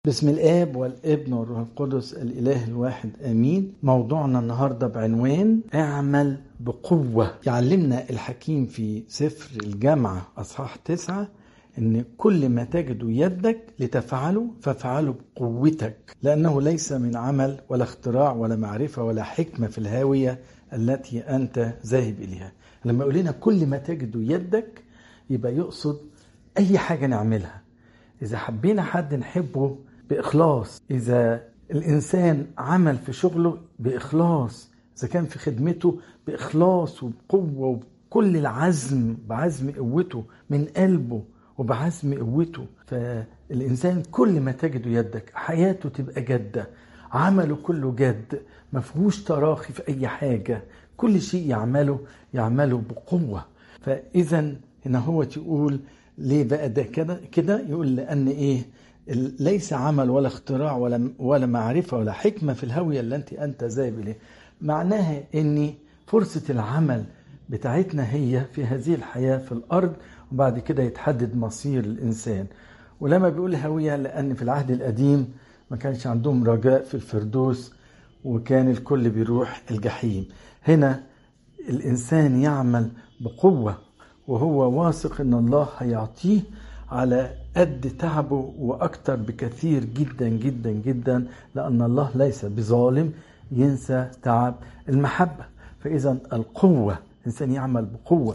بسم الاب والابن والروح القدس الاله الواحد امين موضوعنا النهارده بعنوان اعمل بقوه يعلمنا الحكيم في سفر الجامعه اصحاح تسعة ان كل ما تجد يدك لتفعله فافعله بقوتك لانه ليس من عمل ولا اختراع ولا معرفه ولا حكمه في الهاويه التي انت ذاهب اليها لما يقول لنا كل ما تجد يدك يبقى يقصد اي حاجه نعملها اذا حبينا حد نحبه بإخلاص إذا الإنسان عمل في شغله بإخلاص إذا كان في خدمته بإخلاص وبقوة وبكل العزم بعزم قوته من قلبه وبعزم قوته فالإنسان كل ما تجد يدك حياته تبقى جادة عمله كله جد ما فيهوش تراخي في أي حاجة كل شيء يعمله يعمله بقوة فإذا هنا هو تقول ليه بقى ده كده كده يقول لأن إيه ليس عمل ولا اختراع ولا ولا معرفه ولا حكمه في الهويه اللي انت انت ذاهب اليه معناها ان فرصه العمل بتاعتنا هي في هذه الحياه في الارض وبعد كده يتحدد مصير الانسان ولما بيقول هويه لان في العهد القديم ما كانش عندهم رجاء في الفردوس وكان الكل بيروح الجحيم هنا الانسان يعمل بقوه وهو واثق ان الله هيعطيه على قد تعبه واكتر بكثير جدا جدا جدا لان الله ليس بظالم ينسى تعب المحبه فاذا القوه الانسان يعمل بقوه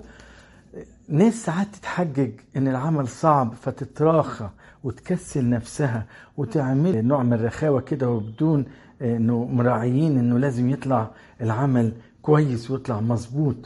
ناس ساعات تتحجج ان العمل صعب فتتراخى وتكسل نفسها وتعمل نوع من الرخاوه كده وبدون انه مراعيين انه لازم يطلع العمل كويس ويطلع مظبوط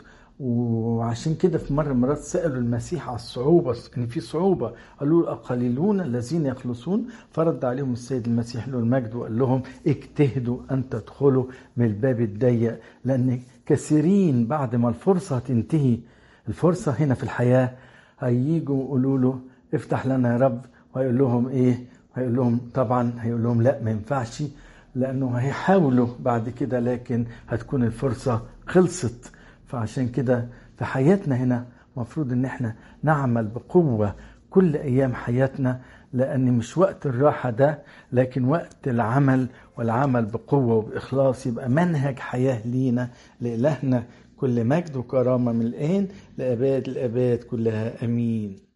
وعشان كده في مرة مرات سألوا المسيح على الصعوبة إن في صعوبة قالوا له القليلون الذين يخلصون فرد عليهم السيد المسيح له المجد وقال لهم اجتهدوا أن تدخلوا من الباب الضيق لأن كثيرين بعد ما الفرصة تنتهي الفرصة هنا في الحياة هيجوا يقولوا له افتح لنا يا رب وهيقول لهم ايه هيقول لهم طبعا هيقول لهم لا ما ينفعش لانه هيحاولوا بعد كده لكن هتكون الفرصة خلصت فعشان كده في حياتنا هنا مفروض ان احنا نعمل بقوة كل ايام حياتنا لان مش وقت الراحة ده لكن وقت العمل والعمل بقوة وبإخلاص يبقى منهج حياة لينا لإلهنا كل مجد وكرامة من الآن لأباد الأباد كلها أمين